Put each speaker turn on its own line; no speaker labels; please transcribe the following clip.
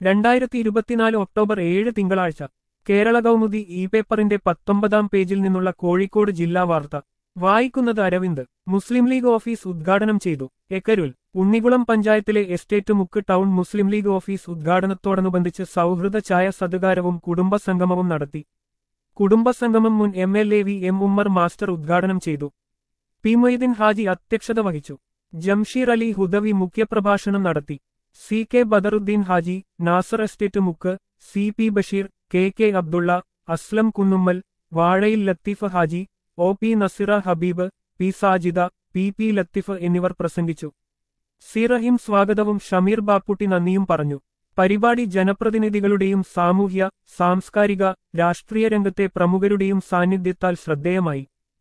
രണ്ടായിരത്തി ഇരുപത്തിനാല് ഒക്ടോബർ ഏഴ് തിങ്കളാഴ്ച കേരള കൗമുദി ഇ പേപ്പറിന്റെ പത്തൊമ്പതാം പേജിൽ നിന്നുള്ള കോഴിക്കോട് ജില്ലാ വാർത്ത വായിക്കുന്നത് അരവിന്ദ് മുസ്ലിം ലീഗ് ഓഫീസ് ഉദ്ഘാടനം ചെയ്തു എക്കരുൽ ഉണ്ണികുളം പഞ്ചായത്തിലെ എസ്റ്റേറ്റ് മുക്ക് ടൗൺ മുസ്ലിം ലീഗ് ഓഫീസ് ഉദ്ഘാടനത്തോടനുബന്ധിച്ച് സൗഹൃദ ചായ സദ്കാരവും കുടുംബസംഗമവും നടത്തി കുടുംബസംഗമം മുൻ M L A V M Ummer master ഉദ്ഘാടനം ചെയ്തു പി മൊയ്തീൻ ഹാജി അധ്യക്ഷത വഹിച്ചു ജംഷീർ അലി ഹുദവി മുഖ്യപ്രഭാഷണം നടത്തി C K Badaruddeen Haji Nasar estate മുക്ക് C P Basheer K K Abdulla Aslam Kunnummal Vazhayil Latheef Haji O P Nasira Habeeb P Sajida P P Latheef എന്നിവർ പ്രസംഗിച്ചു സി റഹീം സ്വാഗതവും ഷമീർ ബാപ്പുട്ടി നന്ദിയും പറഞ്ഞു പരിപാടി ജനപ്രതിനിധികളുടെയും സാമൂഹ്യ സാംസ്കാരിക രാഷ്ട്രീയ രംഗത്തെ പ്രമുഖരുടെയും സാന്നിധ്യത്താൽ ശ്രദ്ധേയമായി